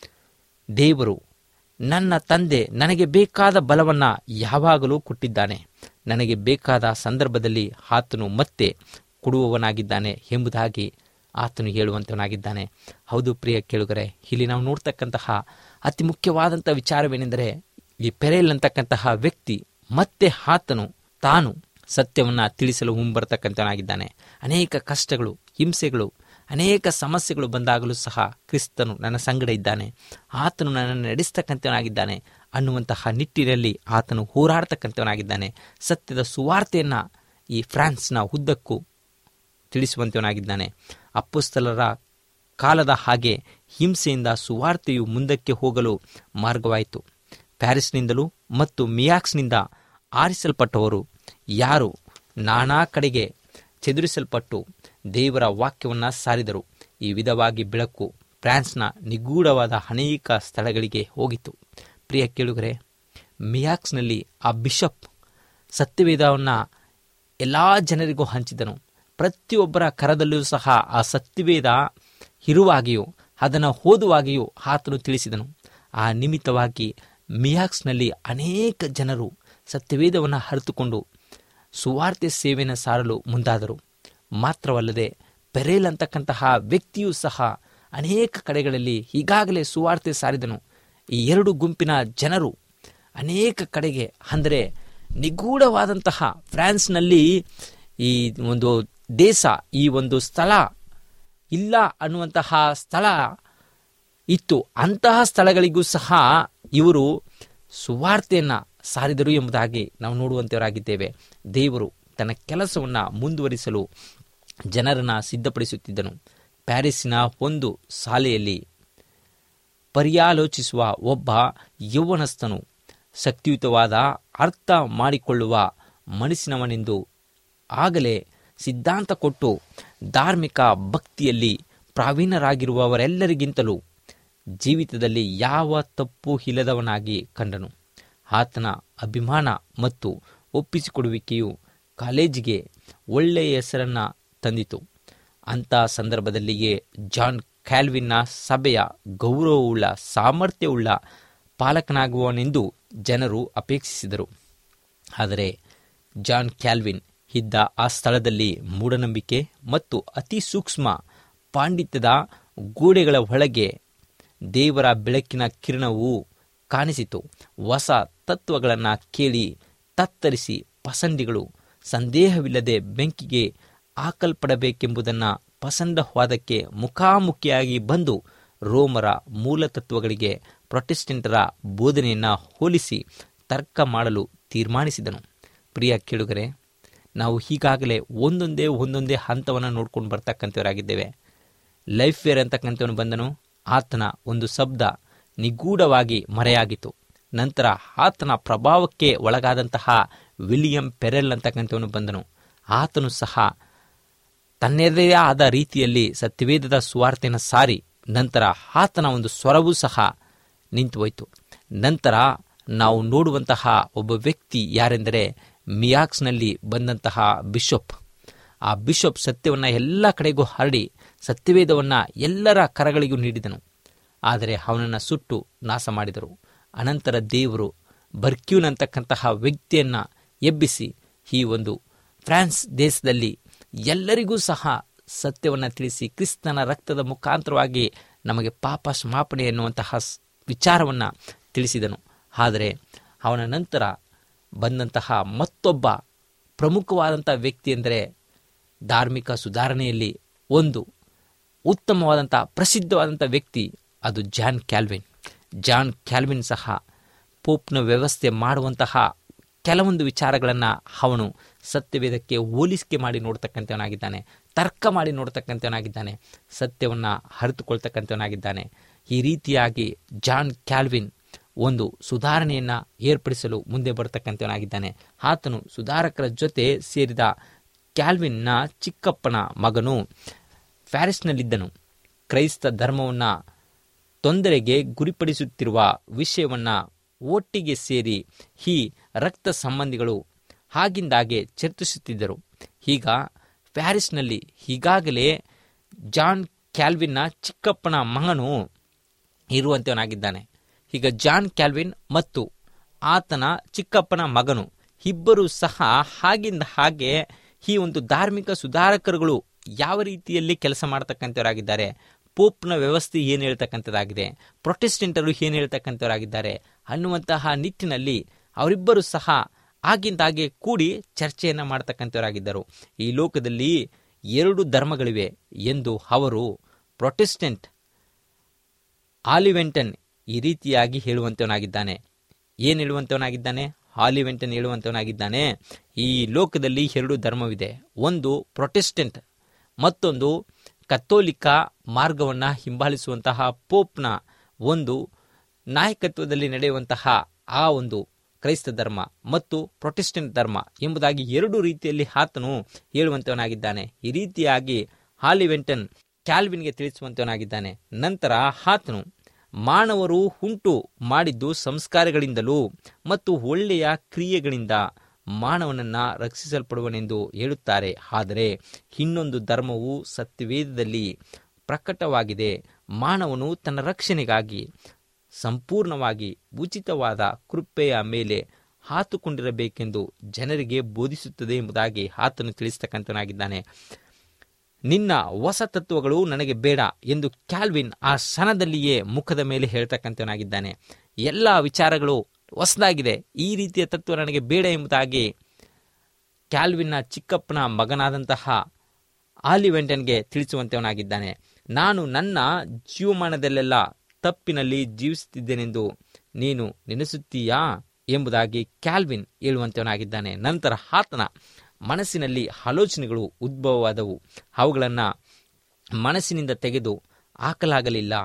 ದೇವರು ನನ್ನ ತಂದೆ ನನಗೆ ಬೇಕಾದ ಬಲವನ್ನ ಯಾವಾಗಲೂ ಕೊಟ್ಟಿದ್ದಾನೆ ನನಗೆ ಬೇಕಾದ ಸಂದರ್ಭದಲ್ಲಿ ಆತನು ಮತ್ತೆ ಕೊಡುವವನಾಗಿದ್ದಾನೆ ಎಂಬುದಾಗಿ ಆತನು ಹೇಳುವಂತವನಾಗಿದ್ದಾನೆ ಹೌದು ಪ್ರಿಯ ಕೇಳುಗರೆ ಇಲ್ಲಿ ನಾವು ನೋಡ್ತಕ್ಕಂತಹ ಅತಿ ಮುಖ್ಯವಾದಂಥ ವಿಚಾರವೇನೆಂದರೆ ಈ ಪೆರೇಲ್ ಅಂತಕ್ಕಂತಹ ವ್ಯಕ್ತಿ ಮತ್ತೆ ಆತನು ತಾನು ಸತ್ಯವನ್ನ ತಿಳಿಸಲು ಮುಂಬರ್ತಕ್ಕಂಥವನಾಗಿದ್ದಾನೆ ಅನೇಕ ಕಷ್ಟಗಳು ಹಿಂಸೆಗಳು ಅನೇಕ ಸಮಸ್ಯೆಗಳು ಬಂದಾಗಲೂ ಸಹ ಕ್ರಿಸ್ತನು ನನ್ನ ಸಂಗಡ ಇದ್ದಾನೆ ಆತನು ನನ್ನನ್ನು ನಡೆಸ್ತಕ್ಕಂಥವನಾಗಿದ್ದಾನೆ ಅನ್ನುವಂತಹ ನಿಟ್ಟಿನಲ್ಲಿ ಆತನು ಹೋರಾಡ್ತಕ್ಕಂಥವನಾಗಿದ್ದಾನೆ ಸತ್ಯದ ಸುವಾರ್ತೆಯನ್ನ ಈ ಫ್ರಾನ್ಸ್ನ ಉದ್ದಕ್ಕೂ ತಿಳಿಸುವಂತವನಾಗಿದ್ದಾನೆ ಅಪ್ಪುಸ್ತಲರ ಕಾಲದ ಹಾಗೆ ಹಿಂಸೆಯಿಂದ ಸುವಾರ್ತೆಯು ಮುಂದಕ್ಕೆ ಹೋಗಲು ಮಾರ್ಗವಾಯಿತು ಪ್ಯಾರಿಸ್ನಿಂದಲೂ ಮತ್ತು ಮಿಯಾಕ್ಸ್ನಿಂದ ಆರಿಸಲ್ಪಟ್ಟವರು ಯಾರು ನಾನಾ ಕಡೆಗೆ ಚದುರಿಸಲ್ಪಟ್ಟು ದೇವರ ವಾಕ್ಯವನ್ನು ಸಾರಿದರು ಈ ವಿಧವಾಗಿ ಬೆಳಕು ಫ್ರಾನ್ಸ್ನ ನಿಗೂಢವಾದ ಅನೇಕ ಸ್ಥಳಗಳಿಗೆ ಹೋಗಿತು ಪ್ರಿಯ ಕೇಳುಗರೆ ಮಿಯಾಕ್ಸ್ನಲ್ಲಿ ಆ ಬಿಷಪ್ ಸತ್ಯವೇದವನ್ನು ಎಲ್ಲ ಜನರಿಗೂ ಹಂಚಿದನು ಪ್ರತಿಯೊಬ್ಬರ ಕರದಲ್ಲೂ ಸಹ ಆ ಸತ್ಯವೇದ ಇರುವಾಗಿಯೂ ಅದನ್ನು ಓದುವಾಗಿಯೂ ಆತನು ತಿಳಿಸಿದನು ಆ ನಿಮಿತ್ತವಾಗಿ ಮಿಯಾಕ್ಸ್ನಲ್ಲಿ ಅನೇಕ ಜನರು ಸತ್ಯವೇದವನ್ನು ಅರಿತುಕೊಂಡು ಸುವಾರ್ತೆ ಸೇವೆಯನ್ನು ಸಾರಲು ಮುಂದಾದರು ಮಾತ್ರವಲ್ಲದೆ ಪೆರೇಲ್ ಅಂತಕ್ಕಂತಹ ವ್ಯಕ್ತಿಯೂ ಸಹ ಅನೇಕ ಕಡೆಗಳಲ್ಲಿ ಈಗಾಗಲೇ ಸುವಾರ್ತೆ ಸಾರಿದನು ಈ ಎರಡು ಗುಂಪಿನ ಜನರು ಅನೇಕ ಕಡೆಗೆ ಅಂದರೆ ನಿಗೂಢವಾದಂತಹ ಫ್ರಾನ್ಸ್ನಲ್ಲಿ ಈ ಒಂದು ದೇಶ ಈ ಒಂದು ಸ್ಥಳ ಇಲ್ಲ ಅನ್ನುವಂತಹ ಸ್ಥಳ ಇತ್ತು ಅಂತಹ ಸ್ಥಳಗಳಿಗೂ ಸಹ ಇವರು ಸುವಾರ್ತೆಯನ್ನ ಸಾರಿದರು ಎಂಬುದಾಗಿ ನಾವು ನೋಡುವಂತವರಾಗಿದ್ದೇವೆ ದೇವರು ತನ್ನ ಕೆಲಸವನ್ನು ಮುಂದುವರಿಸಲು ಜನರನ್ನ ಸಿದ್ಧಪಡಿಸುತ್ತಿದ್ದನು ಪ್ಯಾರಿಸ್ಸಿನ ಒಂದು ಶಾಲೆಯಲ್ಲಿ ಪರ್ಯಾಲೋಚಿಸುವ ಒಬ್ಬ ಯೌವನಸ್ಥನು ಶಕ್ತಿಯುತವಾದ ಅರ್ಥ ಮಾಡಿಕೊಳ್ಳುವ ಮನಸ್ಸಿನವನೆಂದು ಆಗಲೇ ಸಿದ್ಧಾಂತ ಕೊಟ್ಟು ಧಾರ್ಮಿಕ ಭಕ್ತಿಯಲ್ಲಿ ಪ್ರಾವೀಣರಾಗಿರುವವರೆಲ್ಲರಿಗಿಂತಲೂ ಜೀವಿತದಲ್ಲಿ ಯಾವ ತಪ್ಪು ಇಲ್ಲದವನಾಗಿ ಕಂಡನು ಆತನ ಅಭಿಮಾನ ಮತ್ತು ಒಪ್ಪಿಸಿಕೊಡುವಿಕೆಯು ಕಾಲೇಜಿಗೆ ಒಳ್ಳೆಯ ಹೆಸರನ್ನ ತಂದಿತು ಅಂಥ ಸಂದರ್ಭದಲ್ಲಿಯೇ ಜಾನ್ ಕ್ಯಾಲ್ವಿನ್ನ ಸಭೆಯ ಗೌರವವುಳ್ಳ ಸಾಮರ್ಥ್ಯವುಳ್ಳ ಪಾಲಕನಾಗುವನೆಂದು ಜನರು ಅಪೇಕ್ಷಿಸಿದರು ಆದರೆ ಜಾನ್ ಕ್ಯಾಲ್ವಿನ್ ಇದ್ದ ಆ ಸ್ಥಳದಲ್ಲಿ ಮೂಢನಂಬಿಕೆ ಮತ್ತು ಅತಿ ಸೂಕ್ಷ್ಮ ಪಾಂಡಿತ್ಯದ ಗೋಡೆಗಳ ಒಳಗೆ ದೇವರ ಬೆಳಕಿನ ಕಿರಣವು ಕಾಣಿಸಿತು ಹೊಸ ತತ್ವಗಳನ್ನು ಕೇಳಿ ತತ್ತರಿಸಿ ಪಸಂದಿಗಳು ಸಂದೇಹವಿಲ್ಲದೆ ಬೆಂಕಿಗೆ ಹಾಕಲ್ಪಡಬೇಕೆಂಬುದನ್ನು ಪಸಂದವಾದಕ್ಕೆ ಮುಖಾಮುಖಿಯಾಗಿ ಬಂದು ರೋಮರ ಮೂಲ ತತ್ವಗಳಿಗೆ ಪ್ರೊಟೆಸ್ಟೆಂಟರ ಬೋಧನೆಯನ್ನು ಹೋಲಿಸಿ ತರ್ಕ ಮಾಡಲು ತೀರ್ಮಾನಿಸಿದನು ಪ್ರಿಯ ಕೇಳುಗರೆ ನಾವು ಈಗಾಗಲೇ ಒಂದೊಂದೇ ಒಂದೊಂದೇ ಹಂತವನ್ನು ನೋಡ್ಕೊಂಡು ಬರ್ತಕ್ಕಂಥವರಾಗಿದ್ದೇವೆ ಲೈಫ್ ವೇರ್ ಅಂತಕ್ಕಂಥವನು ಬಂದನು ಆತನ ಒಂದು ಶಬ್ದ ನಿಗೂಢವಾಗಿ ಮರೆಯಾಗಿತ್ತು ನಂತರ ಆತನ ಪ್ರಭಾವಕ್ಕೆ ಒಳಗಾದಂತಹ ವಿಲಿಯಂ ಪೆರೆಲ್ ಅಂತಕ್ಕಂಥವನು ಬಂದನು ಆತನು ಸಹ ತನ್ನದೇ ಆದ ರೀತಿಯಲ್ಲಿ ಸತ್ಯವೇದದ ಸುವಾರ್ತೆಯನ್ನು ಸಾರಿ ನಂತರ ಆತನ ಒಂದು ಸ್ವರವೂ ಸಹ ನಿಂತು ಹೋಯಿತು ನಂತರ ನಾವು ನೋಡುವಂತಹ ಒಬ್ಬ ವ್ಯಕ್ತಿ ಯಾರೆಂದರೆ ಮಿಯಾಕ್ಸ್ನಲ್ಲಿ ಬಂದಂತಹ ಬಿಷಪ್ ಆ ಬಿಷಪ್ ಸತ್ಯವನ್ನು ಎಲ್ಲ ಕಡೆಗೂ ಹರಡಿ ಸತ್ಯವೇದವನ್ನು ಎಲ್ಲರ ಕರಗಳಿಗೂ ನೀಡಿದನು ಆದರೆ ಅವನನ್ನು ಸುಟ್ಟು ನಾಶ ಮಾಡಿದರು ಅನಂತರ ದೇವರು ಬರ್ಕ್ಯೂನ್ ಅಂತಕ್ಕಂತಹ ವ್ಯಕ್ತಿಯನ್ನು ಎಬ್ಬಿಸಿ ಈ ಒಂದು ಫ್ರಾನ್ಸ್ ದೇಶದಲ್ಲಿ ಎಲ್ಲರಿಗೂ ಸಹ ಸತ್ಯವನ್ನು ತಿಳಿಸಿ ಕ್ರಿಸ್ತನ ರಕ್ತದ ಮುಖಾಂತರವಾಗಿ ನಮಗೆ ಪಾಪ ಕ್ಷಮಾಪಣೆ ಎನ್ನುವಂತಹ ಸ್- ವಿಚಾರವನ್ನು ತಿಳಿಸಿದನು ಆದರೆ ಅವನ ನಂತರ ಬಂದಂತಹ ಮತ್ತೊಬ್ಬ ಪ್ರಮುಖವಾದಂಥ ವ್ಯಕ್ತಿ ಎಂದರೆ ಧಾರ್ಮಿಕ ಸುಧಾರಣೆಯಲ್ಲಿ ಒಂದು ಉತ್ತಮವಾದಂಥ ಪ್ರಸಿದ್ಧವಾದಂಥ ವ್ಯಕ್ತಿ ಅದು ಜಾನ್ ಕ್ಯಾಲ್ವಿನ್ ಜಾನ್ ಕ್ಯಾಲ್ವಿನ್ ಸಹ ಪೋಪ್ನ ವ್ಯವಸ್ಥೆ ಮಾಡುವಂತಹ ಕೆಲವೊಂದು ವಿಚಾರಗಳನ್ನು ಅವನು ಸತ್ಯವೇದಕ್ಕೆ ಹೋಲಿಸಿಕೆ ಮಾಡಿ ನೋಡ್ತಕ್ಕಂಥವನಾಗಿದ್ದಾನೆ ತರ್ಕ ಮಾಡಿ ನೋಡ್ತಕ್ಕಂಥವನಾಗಿದ್ದಾನೆ ಸತ್ಯವನ್ನು ಅರಿತುಕೊಳ್ತಕ್ಕಂಥವನಾಗಿದ್ದಾನೆ ಈ ರೀತಿಯಾಗಿ ಜಾನ್ ಕ್ಯಾಲ್ವಿನ್ ಒಂದು ಸುಧಾರಣೆಯನ್ನು ಏರ್ಪಡಿಸಲು ಮುಂದೆ ಬರ್ತಕ್ಕಂಥವನಾಗಿದ್ದಾನೆ ಆತನು ಸುಧಾರಕರ ಜೊತೆ ಸೇರಿದ ಕ್ಯಾಲ್ವಿನ್ನ ಚಿಕ್ಕಪ್ಪನ ಮಗನು ಪ್ಯಾರಿಸ್ನಲ್ಲಿದ್ದನು ಕ್ರೈಸ್ತ ಧರ್ಮವನ್ನು ತೊಂದರೆಗೆ ಗುರಿಪಡಿಸುತ್ತಿರುವ ವಿಷಯವನ್ನು ಒಟ್ಟಿಗೆ ಸೇರಿ ಈ ರಕ್ತ ಸಂಬಂಧಿಗಳು ಆಗಿಂದಾಗೆ ಚರ್ಚಿಸುತ್ತಿದ್ದರು ಈಗ ಪ್ಯಾರಿಸ್ನಲ್ಲಿ ಈಗಾಗಲೇ ಜಾನ್ ಕ್ಯಾಲ್ವಿನ್ನ ಚಿಕ್ಕಪ್ಪನ ಮಗನು ಇರುವಂತವನಾಗಿದ್ದಾನೆ ಈಗ ಜಾನ್ ಕ್ಯಾಲ್ವಿನ್ ಮತ್ತು ಆತನ ಚಿಕ್ಕಪ್ಪನ ಮಗನು ಇಬ್ಬರು ಸಹ ಹಾಗಿಂದ ಹಾಗೆ ಈ ಒಂದು ಧಾರ್ಮಿಕ ಸುಧಾರಕರುಗಳು ಯಾವ ರೀತಿಯಲ್ಲಿ ಕೆಲಸ ಮಾಡತಕ್ಕಂಥವರಾಗಿದ್ದಾರೆ ಪೋಪ್ನ ವ್ಯವಸ್ಥೆ ಏನು ಹೇಳ್ತಕ್ಕಂಥದ್ದಾಗಿದೆ ಪ್ರೊಟೆಸ್ಟೆಂಟರು ಏನು ಹೇಳ್ತಕ್ಕಂಥವರಾಗಿದ್ದಾರೆ ಅನ್ನುವಂತಹ ನಿಟ್ಟಿನಲ್ಲಿ ಅವರಿಬ್ಬರು ಸಹ ಆಗಿಂದಾಗೆ ಕೂಡಿ ಚರ್ಚೆಯನ್ನು ಮಾಡ್ತಕ್ಕಂಥವರಾಗಿದ್ದರು ಈ ಲೋಕದಲ್ಲಿ ಎರಡು ಧರ್ಮಗಳಿವೆ ಎಂದು ಅವರು ಪ್ರೊಟೆಸ್ಟೆಂಟ್ ಆಲಿವೆಂಟನ್ ಈ ರೀತಿಯಾಗಿ ಹೇಳುವಂತವನಾಗಿದ್ದಾನೆ ಏನು ಹೇಳುವಂತವನಾಗಿದ್ದಾನೆ ಆಲಿವೆಂಟನ್ ಹೇಳುವಂತವನಾಗಿದ್ದಾನೆ ಈ ಲೋಕದಲ್ಲಿ ಎರಡು ಧರ್ಮವಿದೆ ಒಂದು ಪ್ರೊಟೆಸ್ಟೆಂಟ್ ಮತ್ತೊಂದು ಕಥೋಲಿಕ ಮಾರ್ಗವನ್ನು ಹಿಂಬಾಲಿಸುವಂತಹ ಪೋಪ್ನ ಒಂದು ನಾಯಕತ್ವದಲ್ಲಿ ನಡೆಯುವಂತಹ ಆ ಒಂದು ಕ್ರೈಸ್ತ ಧರ್ಮ ಮತ್ತು ಪ್ರೊಟೆಸ್ಟೆಂಟ್ ಧರ್ಮ ಎಂಬುದಾಗಿ ಎರಡು ರೀತಿಯಲ್ಲಿ ಆತನು ಹೇಳುವಂತವನಾಗಿದ್ದಾನೆ ಈ ರೀತಿಯಾಗಿ ಹಾಲಿವೆಂಟನ್ ಕ್ಯಾಲ್ವಿನ್ಗೆ ತಿಳಿಸುವಂತವನಾಗಿದ್ದಾನೆ ನಂತರ ಆತನು ಮಾನವರು ಉಂಟು ಮಾಡಿದ್ದು ಸಂಸ್ಕಾರಗಳಿಂದಲೂ ಮತ್ತು ಒಳ್ಳೆಯ ಕ್ರಿಯೆಗಳಿಂದ ಮಾನವನನ್ನ ರಕ್ಷಿಸಲ್ಪಡುವನೆಂದು ಹೇಳುತ್ತಾರೆ ಆದರೆ ಇನ್ನೊಂದು ಧರ್ಮವು ಸತ್ಯವೇದದಲ್ಲಿ ಪ್ರಕಟವಾಗಿದೆ ಮಾನವನು ತನ್ನ ರಕ್ಷಣೆಗಾಗಿ ಸಂಪೂರ್ಣವಾಗಿ ಉಚಿತವಾದ ಕೃಪೆಯ ಮೇಲೆ ಹಾತುಕೊಂಡಿರಬೇಕೆಂದು ಜನರಿಗೆ ಬೋಧಿಸುತ್ತದೆ ಎಂಬುದಾಗಿ ಆತನು ತಿಳಿಸ್ತಕ್ಕಂಥನಾಗಿದ್ದಾನೆ ನಿನ್ನ ಹೊಸ ತತ್ವಗಳು ನನಗೆ ಬೇಡ ಎಂದು ಕ್ಯಾಲ್ವಿನ್ ಆ ಕ್ಷಣದಲ್ಲಿಯೇ ಮುಖದ ಮೇಲೆ ಹೇಳ್ತಕ್ಕಂಥವನಾಗಿದ್ದಾನೆ ಎಲ್ಲ ವಿಚಾರಗಳು ಹೊಸದಾಗಿದೆ ಈ ರೀತಿಯ ತತ್ವ ನನಗೆ ಬೇಡ ಎಂಬುದಾಗಿ ಕ್ಯಾಲ್ವಿನ್ನ ಚಿಕ್ಕಪ್ಪನ ಮಗನಾದಂತಹ ಆಲಿವೆಂಟನ್ಗೆ ತಿಳಿಸುವಂತವನಾಗಿದ್ದಾನೆ ನಾನು ನನ್ನ ಜೀವಮಾನದಲ್ಲೆಲ್ಲ ತಪ್ಪಿನಲ್ಲಿ ಜೀವಿಸುತ್ತಿದ್ದೇನೆಂದು ನೀನು ನೆನೆಸುತ್ತೀಯಾ ಎಂಬುದಾಗಿ ಕ್ಯಾಲ್ವಿನ್ ಹೇಳುವಂತವನಾಗಿದ್ದಾನೆ ನಂತರ ಆತನ ಮನಸ್ಸಿನಲ್ಲಿ ಆಲೋಚನೆಗಳು ಉದ್ಭವವಾದವು ಅವುಗಳನ್ನು ಮನಸ್ಸಿನಿಂದ ತೆಗೆದು ಹಾಕಲಾಗಲಿಲ್ಲ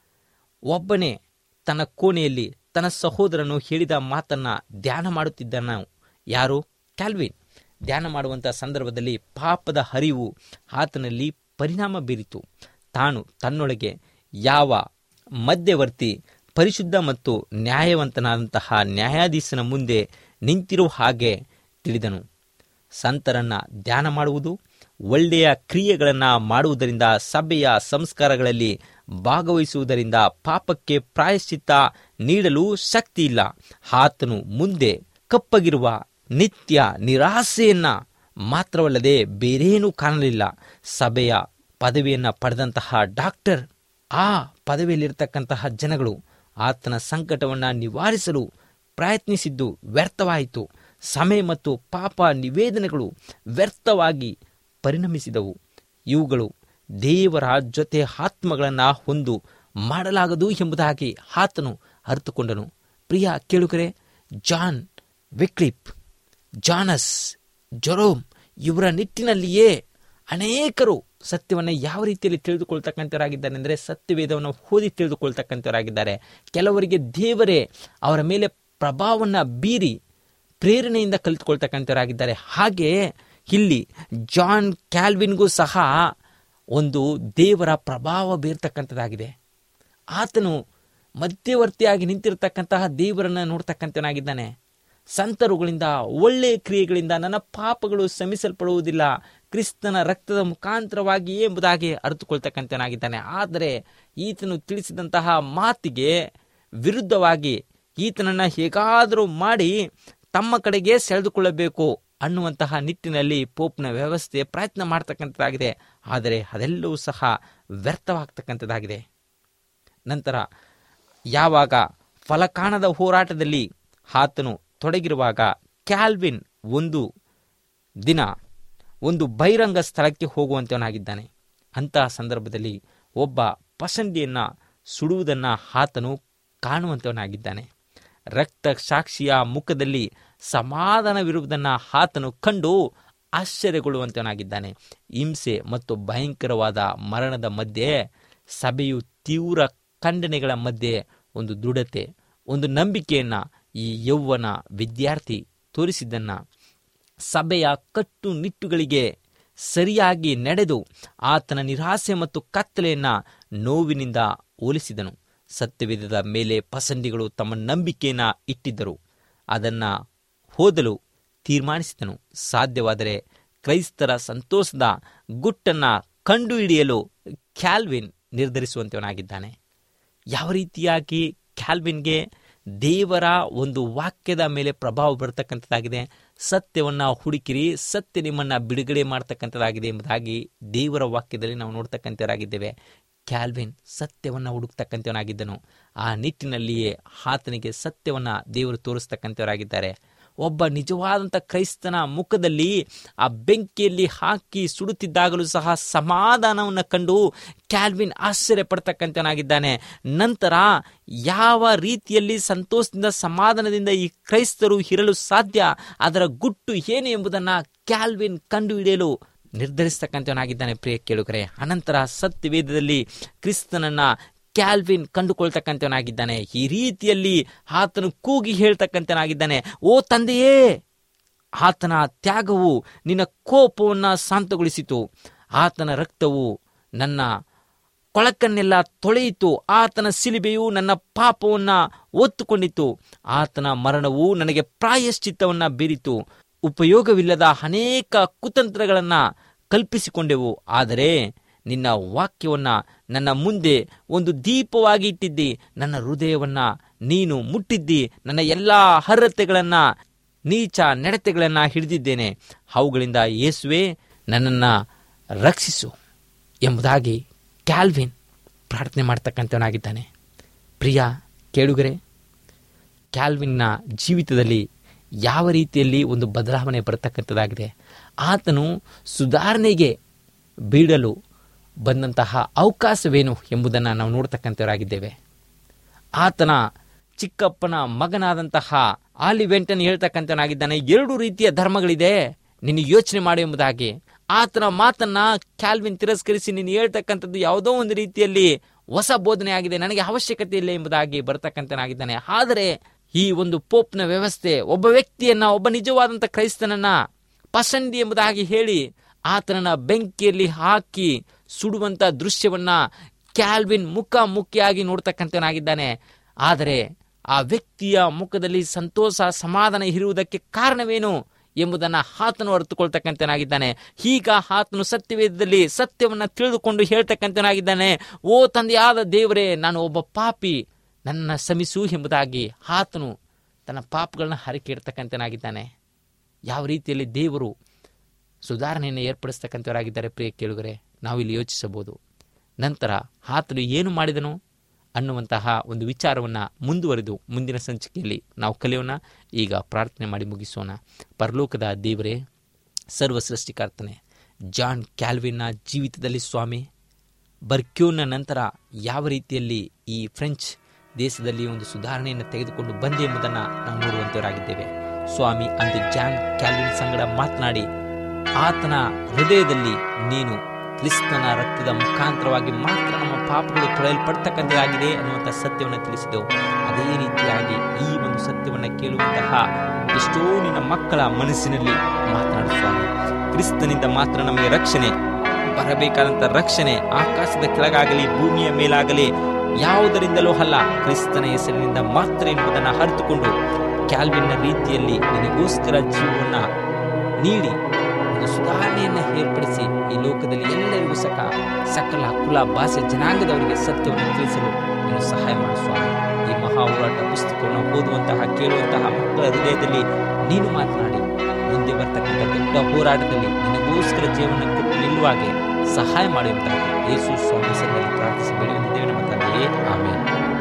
ಒಬ್ಬನೇ ತನ್ನ ಕೋಣೆಯಲ್ಲಿ ತನ್ನ ಸಹೋದರನು ಹೇಳಿದ ಮಾತನ್ನ ಧ್ಯಾನ ಮಾಡುತ್ತಿದ್ದನು ಯಾರು ಕ್ಯಾಲ್ವಿನ್ ಧ್ಯಾನ ಮಾಡುವಂಥ ಸಂದರ್ಭದಲ್ಲಿ ಪಾಪದ ಹರಿವು ಆತನಲ್ಲಿ ಪರಿಣಾಮ ಬೀರಿತು ತಾನು ತನ್ನೊಳಗೆ ಯಾವ ಮಧ್ಯವರ್ತಿ ಪರಿಶುದ್ಧ ಮತ್ತು ನ್ಯಾಯವಂತನಾದಂತಹ ನ್ಯಾಯಾಧೀಶನ ಮುಂದೆ ನಿಂತಿರುವ ಹಾಗೆ ತಿಳಿದನು ಸಂತರನ್ನ ಧ್ಯಾನ ಮಾಡುವುದು ಒಳ್ಳೆಯ ಕ್ರಿಯೆಗಳನ್ನು ಮಾಡುವುದರಿಂದ ಸಭೆಯ ಸಂಸ್ಕಾರಗಳಲ್ಲಿ ಭಾಗವಹಿಸುವುದರಿಂದ ಪಾಪಕ್ಕೆ ಪ್ರಾಯಶ್ಚಿತ್ತ ನೀಡಲು ಶಕ್ತಿ ಇಲ್ಲ ಆತನು ಮುಂದೆ ಕಪ್ಪಗಿರುವ ನಿತ್ಯ ನಿರಾಸೆಯನ್ನ ಮಾತ್ರವಲ್ಲದೆ ಬೇರೇನೂ ಕಾಣಲಿಲ್ಲ ಸಭೆಯ ಪದವಿಯನ್ನು ಪಡೆದಂತಹ ಡಾಕ್ಟರ್ ಆ ಪದವಿಯಲ್ಲಿರ್ತಕ್ಕಂತಹ ಜನಗಳು ಆತನ ಸಂಕಟವನ್ನು ನಿವಾರಿಸಲು ಪ್ರಯತ್ನಿಸಿದ್ದು ವ್ಯರ್ಥವಾಯಿತು ಸಮಯ ಮತ್ತು ಪಾಪ ನಿವೇದನೆಗಳು ವ್ಯರ್ಥವಾಗಿ ಪರಿಣಮಿಸಿದವು ಇವುಗಳು ದೇವರ ಜೊತೆ ಆತ್ಮಗಳನ್ನು ಹೊಂದು ಮಾಡಲಾಗದು ಎಂಬುದಾಗಿ ಆತನು ಅರ್ಥಕೊಂಡನು ಪ್ರಿಯ ಕೇಳುಗರೆ ಜಾನ್ ವಿಕ್ಲಿಪ್ ಜಾನಸ್ ಜೊರೋಮ್ ಇವರ ನಿಟ್ಟಿನಲ್ಲಿಯೇ ಅನೇಕರು ಸತ್ಯವನ್ನು ಯಾವ ರೀತಿಯಲ್ಲಿ ತಿಳಿದುಕೊಳ್ತಕ್ಕಂಥವರಾಗಿದ್ದಾರೆ ಅಂದರೆ ಸತ್ಯವೇದವನ್ನು ಓದಿ ತಿಳಿದುಕೊಳ್ತಕ್ಕಂಥವರಾಗಿದ್ದಾರೆ ಕೆಲವರಿಗೆ ದೇವರೇ ಅವರ ಮೇಲೆ ಪ್ರಭಾವವನ್ನು ಬೀರಿ ಪ್ರೇರಣೆಯಿಂದ ಕಲಿತುಕೊಳ್ತಕ್ಕಂಥವರಾಗಿದ್ದಾರೆ ಹಾಗೆ ಇಲ್ಲಿ ಜಾನ್ ಕ್ಯಾಲ್ವಿನ್ಗೂ ಸಹ ಒಂದು ದೇವರ ಪ್ರಭಾವ ಬೀರ್ತಕ್ಕಂಥದ್ದಾಗಿದೆ ಆತನು ಮಧ್ಯವರ್ತಿಯಾಗಿ ನಿಂತಿರತಕ್ಕಂತಹ ದೇವರನ್ನು ನೋಡ್ತಕ್ಕಂಥವನಾಗಿದ್ದಾನೆ ಸಂತರುಗಳಿಂದ ಒಳ್ಳೆಯ ಕ್ರಿಯೆಗಳಿಂದ ನನ್ನ ಪಾಪಗಳು ಶಮಿಸಲ್ಪಡುವುದಿಲ್ಲ ಕ್ರಿಸ್ತನ ರಕ್ತದ ಮುಖಾಂತರವಾಗಿಯೇ ಎಂಬುದಾಗಿ ಅರಿತುಕೊಳ್ತಕ್ಕಂಥವನಾಗಿದ್ದಾನೆ ಆದರೆ ಈತನು ತಿಳಿಸಿದಂತಹ ಮಾತಿಗೆ ವಿರುದ್ಧವಾಗಿ ಈತನನ್ನು ಹೇಗಾದರೂ ಮಾಡಿ ತಮ್ಮ ಕಡೆಗೆ ಸೆಳೆದುಕೊಳ್ಳಬೇಕು ಅನ್ನುವಂತಹ ನಿಟ್ಟಿನಲ್ಲಿ ಪೋಪ್ನ ವ್ಯವಸ್ಥೆ ಪ್ರಯತ್ನ ಮಾಡ್ತಕ್ಕಂಥದ್ದಾಗಿದೆ ಆದರೆ ಅದೆಲ್ಲವೂ ಸಹ ವ್ಯರ್ಥವಾಗ್ತಕ್ಕಂಥದ್ದಾಗಿದೆ ನಂತರ ಯಾವಾಗ ಫಲಕಾಣದ ಹೋರಾಟದಲ್ಲಿ ಆತನು ತೊಡಗಿರುವಾಗ ಕ್ಯಾಲ್ವಿನ್ ಒಂದು ದಿನ ಒಂದು ಬಹಿರಂಗ ಸ್ಥಳಕ್ಕೆ ಹೋಗುವಂತವನಾಗಿದ್ದಾನೆ ಅಂತಹ ಸಂದರ್ಭದಲ್ಲಿ ಒಬ್ಬ ಪಸಂಡಿಯನ್ನು ಸುಡುವುದನ್ನು ಆತನು ಕಾಣುವಂತವನಾಗಿದ್ದಾನೆ ರಕ್ತ ಸಾಕ್ಷಿಯ ಮುಖದಲ್ಲಿ ಸಮಾಧಾನವಿರುವುದನ್ನು ಆತನು ಕಂಡು ಆಶ್ಚರ್ಯಗೊಳ್ಳುವಂತವನಾಗಿದ್ದಾನೆ ಹಿಂಸೆ ಮತ್ತು ಭಯಂಕರವಾದ ಮರಣದ ಮಧ್ಯೆ ಸಭೆಯು ತೀವ್ರ ಖಂಡನೆಗಳ ಮಧ್ಯೆ ಒಂದು ದೃಢತೆ ಒಂದು ನಂಬಿಕೆಯನ್ನ ಈ ಯೌವನ ವಿದ್ಯಾರ್ಥಿ ತೋರಿಸಿದ್ದನ್ನ ಸಭೆಯ ಕಟ್ಟುನಿಟ್ಟುಗಳಿಗೆ ಸರಿಯಾಗಿ ನಡೆದು ಆತನ ನಿರಾಸೆ ಮತ್ತು ಕತ್ತಲೆಯನ್ನ ನೋವಿನಿಂದ ಹೋಲಿಸಿದನು ಸತ್ಯವೇದದ ಮೇಲೆ ಪಸಂದಿಗಳು ತಮ್ಮ ನಂಬಿಕೆಯನ್ನ ಇಟ್ಟಿದ್ದರು ಅದನ್ನ ಓದಲು ತೀರ್ಮಾನಿಸಿದನು ಸಾಧ್ಯವಾದರೆ ಕ್ರೈಸ್ತರ ಸಂತೋಷದ ಗುಟ್ಟನ್ನ ಕಂಡುಹಿಡಿಯಲು ಕ್ಯಾಲ್ವಿನ್ ನಿರ್ಧರಿಸುವಂತವನಾಗಿದ್ದಾನೆ ಯಾವ ರೀತಿಯಾಗಿ ಕ್ಯಾಲ್ವಿನ್ಗೆ ದೇವರ ಒಂದು ವಾಕ್ಯದ ಮೇಲೆ ಪ್ರಭಾವ ಬರತಕ್ಕಂಥದ್ದಾಗಿದೆ ಸತ್ಯವನ್ನು ಹುಡುಕಿರಿ ಸತ್ಯ ನಿಮ್ಮನ್ನು ಬಿಡುಗಡೆ ಮಾಡ್ತಕ್ಕಂಥದ್ದಾಗಿದೆ ಎಂಬುದಾಗಿ ದೇವರ ವಾಕ್ಯದಲ್ಲಿ ನಾವು ನೋಡ್ತಕ್ಕಂಥವರಾಗಿದ್ದೇವೆ ಕ್ಯಾಲ್ವಿನ್ ಸತ್ಯವನ್ನು ಹುಡುಕ್ತಕ್ಕಂಥವನಾಗಿದ್ದನು ಆ ನಿಟ್ಟಿನಲ್ಲಿಯೇ ಆತನಿಗೆ ಸತ್ಯವನ್ನು ದೇವರು ತೋರಿಸ್ತಕ್ಕಂಥವರಾಗಿದ್ದಾರೆ ಒಬ್ಬ ನಿಜವಾದಂಥ ಕ್ರೈಸ್ತನ ಮುಖದಲ್ಲಿ ಆ ಬೆಂಕಿಯಲ್ಲಿ ಹಾಕಿ ಸುಡುತ್ತಿದ್ದಾಗಲೂ ಸಹ ಸಮಾಧಾನವನ್ನು ಕಂಡು ಕ್ಯಾಲ್ವಿನ್ ಆಶ್ಚರ್ಯ ಪಡ್ತಕ್ಕಂಥವನಾಗಿದ್ದಾನೆ ನಂತರ ಯಾವ ರೀತಿಯಲ್ಲಿ ಸಂತೋಷದಿಂದ ಸಮಾಧಾನದಿಂದ ಈ ಕ್ರೈಸ್ತರು ಇರಲು ಸಾಧ್ಯ ಅದರ ಗುಟ್ಟು ಏನು ಎಂಬುದನ್ನು ಕ್ಯಾಲ್ವಿನ್ ಕಂಡುಹಿಡಿಯಲು ನಿರ್ಧರಿಸ್ತಕ್ಕಂಥವನಾಗಿದ್ದಾನೆ ಪ್ರಿಯ ಕೇಳುಗರೆ ಅನಂತರ ಸತ್ಯವೇದದಲ್ಲಿ ಕ್ರಿಸ್ತನನ್ನ ಕ್ಯಾಲ್ವಿನ್ ಕಂಡುಕೊಳ್ತಕ್ಕಂಥವನಾಗಿದ್ದಾನೆ ಈ ರೀತಿಯಲ್ಲಿ ಆತನು ಕೂಗಿ ಹೇಳ್ತಕ್ಕಂಥವನಾಗಿದ್ದಾನೆ ಓ ತಂದೆಯೇ ಆತನ ತ್ಯಾಗವು ನಿನ್ನ ಕೋಪವನ್ನು ಶಾಂತಗೊಳಿಸಿತು ಆತನ ರಕ್ತವು ನನ್ನ ಕೊಳಕನ್ನೆಲ್ಲ ತೊಳೆಯಿತು ಆತನ ಸಿಲಿಬೆಯು ನನ್ನ ಪಾಪವನ್ನು ಒತ್ತುಕೊಂಡಿತು ಆತನ ಮರಣವು ನನಗೆ ಪ್ರಾಯಶ್ಚಿತ್ತವನ್ನು ಬೀರಿತು ಉಪಯೋಗವಿಲ್ಲದ ಅನೇಕ ಕುತಂತ್ರಗಳನ್ನು ಕಲ್ಪಿಸಿಕೊಂಡೆವು ಆದರೆ ನಿನ್ನ ವಾಕ್ಯವನ್ನ ನನ್ನ ಮುಂದೆ ಒಂದು ದೀಪವಾಗಿ ಇಟ್ಟಿದ್ದಿ ನನ್ನ ಹೃದಯವನ್ನ ನೀನು ಮುಟ್ಟಿದ್ದಿ ನನ್ನ ಎಲ್ಲ ಅರ್ಹತೆಗಳನ್ನ ನೀಚ ನಡತೆಗಳನ್ನ ಹಿಡಿದಿದ್ದೇನೆ ಅವುಗಳಿಂದ ಯೇಸುವೆ ನನ್ನನ್ನು ರಕ್ಷಿಸು ಎಂಬುದಾಗಿ ಕ್ಯಾಲ್ವಿನ್ ಪ್ರಾರ್ಥನೆ ಮಾಡ್ತಕ್ಕಂಥವನಾಗಿದ್ದಾನೆ ಪ್ರಿಯ ಕೇಳುಗರೆ ಕ್ಯಾಲ್ವಿನ್ನ ಜೀವಿತದಲ್ಲಿ ಯಾವ ರೀತಿಯಲ್ಲಿ ಒಂದು ಬದಲಾವಣೆ ಬರತಕ್ಕಂಥದ್ದಾಗಿದೆ ಆತನು ಸುಧಾರಣೆಗೆ ಬೀಳಲು ಬಂದಂತಹ ಅವಕಾಶವೇನು ಎಂಬುದನ್ನು ನಾವು ನೋಡ್ತಕ್ಕಂಥವರಾಗಿದ್ದೇವೆ ಆತನ ಚಿಕ್ಕಪ್ಪನ ಮಗನಾದಂತಹ ಆಲಿವೆಂಟನ್ ಹೇಳ್ತಕ್ಕಂಥವನಾಗಿದ್ದಾನೆ ಎರಡು ರೀತಿಯ ಧರ್ಮಗಳಿದೆ ನೀನು ಯೋಚನೆ ಮಾಡು ಎಂಬುದಾಗಿ ಆತನ ಮಾತನ್ನ ಕ್ಯಾಲ್ವಿನ್ ತಿರಸ್ಕರಿಸಿ ನೀನು ಹೇಳ್ತಕ್ಕಂಥದ್ದು ಯಾವುದೋ ಒಂದು ರೀತಿಯಲ್ಲಿ ಹೊಸ ಬೋಧನೆ ಆಗಿದೆ ನನಗೆ ಅವಶ್ಯಕತೆ ಇಲ್ಲ ಎಂಬುದಾಗಿ ಬರ್ತಕ್ಕಂಥನಾಗಿದ್ದಾನೆ ಆದರೆ ಈ ಒಂದು ಪೋಪ್ನ ವ್ಯವಸ್ಥೆ ಒಬ್ಬ ವ್ಯಕ್ತಿಯನ್ನ ಒಬ್ಬ ನಿಜವಾದಂಥ ಕ್ರೈಸ್ತನನ್ನ ಪಸಂದಿ ಎಂಬುದಾಗಿ ಹೇಳಿ ಆತನನ್ನ ಬೆಂಕಿಯಲ್ಲಿ ಹಾಕಿ ಸುಡುವಂತ ದೃಶ್ಯವನ್ನ ಕ್ಯಾಲ್ವಿನ್ ಮುಖ ಮುಖ್ಯಾಗಿ ನೋಡ್ತಕ್ಕಂಥವನಾಗಿದ್ದಾನೆ ಆದರೆ ಆ ವ್ಯಕ್ತಿಯ ಮುಖದಲ್ಲಿ ಸಂತೋಷ ಸಮಾಧಾನ ಇರುವುದಕ್ಕೆ ಕಾರಣವೇನು ಎಂಬುದನ್ನು ಆತನು ಅರಿತುಕೊಳ್ತಕ್ಕಂಥನಾಗಿದ್ದಾನೆ ಈಗ ಆತನು ಸತ್ಯವೇದದಲ್ಲಿ ಸತ್ಯವನ್ನ ತಿಳಿದುಕೊಂಡು ಹೇಳ್ತಕ್ಕಂಥನಾಗಿದ್ದಾನೆ ಓ ತಂದೆಯಾದ ದೇವರೇ ನಾನು ಒಬ್ಬ ಪಾಪಿ ನನ್ನ ಶಮಿಸು ಎಂಬುದಾಗಿ ಆತನು ತನ್ನ ಪಾಪಗಳನ್ನ ಹರಿಕೆ ಇಡ್ತಕ್ಕಂಥನಾಗಿದ್ದಾನೆ ಯಾವ ರೀತಿಯಲ್ಲಿ ದೇವರು ಸುಧಾರಣೆಯನ್ನು ಏರ್ಪಡಿಸ್ತಕ್ಕಂಥವರಾಗಿದ್ದಾರೆ ಪ್ರಿಯ ಕೇಳುಗರೆ ನಾವಿಲ್ಲಿ ಯೋಚಿಸಬಹುದು ನಂತರ ಆತನು ಏನು ಮಾಡಿದನು ಅನ್ನುವಂತಹ ಒಂದು ವಿಚಾರವನ್ನು ಮುಂದುವರೆದು ಮುಂದಿನ ಸಂಚಿಕೆಯಲ್ಲಿ ನಾವು ಕಲಿಯೋಣ ಈಗ ಪ್ರಾರ್ಥನೆ ಮಾಡಿ ಮುಗಿಸೋಣ ಪರಲೋಕದ ದೇವರೇ ಸರ್ವ ಸೃಷ್ಟಿಕರ್ತನೆ ಜಾನ್ ಕ್ಯಾಲ್ವಿನ್ನ ಜೀವಿತದಲ್ಲಿ ಸ್ವಾಮಿ ಬರ್ಕ್ಯೂನ ನಂತರ ಯಾವ ರೀತಿಯಲ್ಲಿ ಈ ಫ್ರೆಂಚ್ ದೇಶದಲ್ಲಿ ಒಂದು ಸುಧಾರಣೆಯನ್ನು ತೆಗೆದುಕೊಂಡು ಬಂದೆ ಎಂಬುದನ್ನು ನಾವು ನೋಡುವಂತವರಾಗಿದ್ದೇವೆ ಸ್ವಾಮಿ ಅಂದು ಜಾನ್ ಕ್ಯಾಲ್ವಿನ್ ಸಂಗಡ ಮಾತನಾಡಿ ಆತನ ಹೃದಯದಲ್ಲಿ ನೀನು ಕ್ರಿಸ್ತನ ರಕ್ತದ ಮುಖಾಂತರವಾಗಿ ಮಾತ್ರ ನಮ್ಮ ಪಾಪಗಳು ತೊಳೆಯಲ್ಪಡ್ತಕ್ಕಂಥದ್ದಾಗಿದೆ ಅನ್ನುವಂಥ ಸತ್ಯವನ್ನು ತಿಳಿಸಿದೆವು ಅದೇ ರೀತಿಯಾಗಿ ಈ ಒಂದು ಸತ್ಯವನ್ನು ಕೇಳುವಂತಹ ಎಷ್ಟೋ ನಿನ್ನ ಮಕ್ಕಳ ಮನಸ್ಸಿನಲ್ಲಿ ಮಾತನಾಡು ಸ್ವಾಮಿ ಕ್ರಿಸ್ತನಿಂದ ಮಾತ್ರ ನಮಗೆ ರಕ್ಷಣೆ ಬರಬೇಕಾದಂಥ ರಕ್ಷಣೆ ಆಕಾಶದ ಕೆಳಗಾಗಲಿ ಭೂಮಿಯ ಮೇಲಾಗಲಿ ಯಾವುದರಿಂದಲೂ ಅಲ್ಲ ಕ್ರಿಸ್ತನ ಹೆಸರಿನಿಂದ ಮಾತ್ರ ಎಂಬುದನ್ನು ಅರಿತುಕೊಂಡು ಕ್ಯಾಲ್ವಿನ್ನ ರೀತಿಯಲ್ಲಿ ನಿನಗೋಸ್ಕರ ಜೀವವನ್ನು ನೀಡಿ ಒಂದು ಸುಧಾರಣೆಯನ್ನು ಏರ್ಪಡಿಸಿ ಈ ಲೋಕದಲ್ಲಿ ಎಲ್ಲರಿಗೂ ಸಕ ಸಕಲ ಕುಲ ಭಾಷೆ ಜನಾಂಗದವರಿಗೆ ಸತ್ಯವನ್ನು ತಿಳಿಸಲು ನೀನು ಸಹಾಯ ಮಾಡು ಸ್ವಾಮಿ ಈ ಮಹಾ ಹೋರಾಟ ಪುಸ್ತಕವನ್ನು ಓದುವಂತಹ ಕೇಳುವಂತಹ ಮಕ್ಕಳ ಹೃದಯದಲ್ಲಿ ನೀನು ಮಾತನಾಡಿ ಮುಂದೆ ಬರ್ತಕ್ಕಂಥ ದೊಡ್ಡ ಹೋರಾಟದಲ್ಲಿ ನಿನಗೋಸ್ಕರ ಜೀವನ ಕೊಟ್ಟು ನಿಲ್ಲುವಾಗೆ ಸಹಾಯ ಮಾಡುವಂತಹ ಯೇಸು ಸ್ವಾಮಿ ಹೆಸರಿನಲ್ಲಿ ಪ್ರಾರ್ಥಿಸಿ ಬೆಳೆಯುತ್ತಿದ್ದೇವೆ ನಮ್ಮ ತಂದೆಯೇ ಆಮೇಲೆ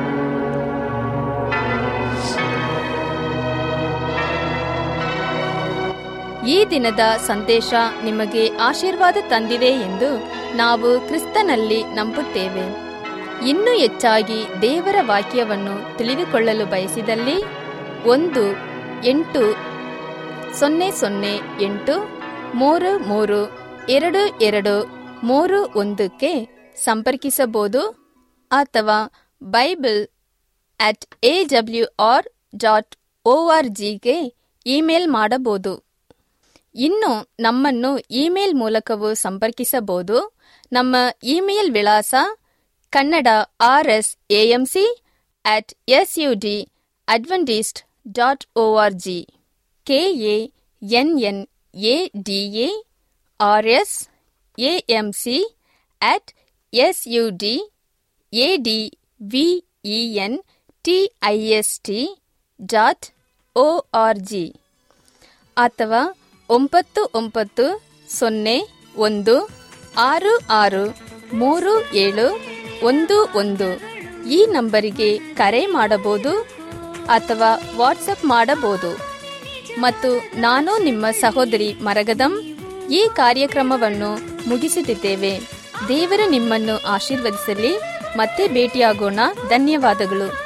ಈ ದಿನದ ಸಂದೇಶ ನಿಮಗೆ ಆಶೀರ್ವಾದ ತಂದಿದೆ ಎಂದು ನಾವು ಕ್ರಿಸ್ತನಲ್ಲಿ ನಂಬುತ್ತೇವೆ ಇನ್ನೂ ಹೆಚ್ಚಾಗಿ ದೇವರ ವಾಕ್ಯವನ್ನು ತಿಳಿದುಕೊಳ್ಳಲು ಬಯಸಿದಲ್ಲಿ ಒಂದು ಎಂಟು ಸೊನ್ನೆ ಸೊನ್ನೆ ಎಂಟು ಮೂರು ಮೂರು ಎರಡು ಎರಡು ಮೂರು ಒಂದಕ್ಕೆ ಸಂಪರ್ಕಿಸಬಹುದು ಅಥವಾ Bible at A W R dot O R ಜಿಗೆ ಇಮೇಲ್ ಮಾಡಬಹುದು ಇನ್ನು ನಮ್ಮನ್ನು ಇಮೇಲ್ ಮೂಲಕವೂ ಸಂಪರ್ಕಿಸಬಹುದು ನಮ್ಮ ಇಮೇಲ್ ವಿಳಾಸ Kannada R S AMC at S U D Adventist dot O R G K A N N A D A R S AMC at S U D A D V E N T I S T dot O R G ಅಥವಾ ಒಂಬತ್ತು ಒಂಬತ್ತು ಸೊನ್ನೆ ಒಂದು ಆರು ಆರು ಮೂರು ಏಳು ಒಂದು ಒಂದು ಈ ನಂಬರಿಗೆ ಕರೆ ಮಾಡಬಹುದು ಅಥವಾ ವಾಟ್ಸಪ್ ಮಾಡಬಹುದು ಮತ್ತು ನಾನು ನಿಮ್ಮ ಸಹೋದರಿ ಮರಗದಂ ಈ ಕಾರ್ಯಕ್ರಮವನ್ನು ಮುಗಿಸುತ್ತಿದ್ದೇವೆ ದೇವರು ನಿಮ್ಮನ್ನು ಆಶೀರ್ವದಿಸಲಿ ಮತ್ತೆ ಭೇಟಿಯಾಗೋಣ ಧನ್ಯವಾದಗಳು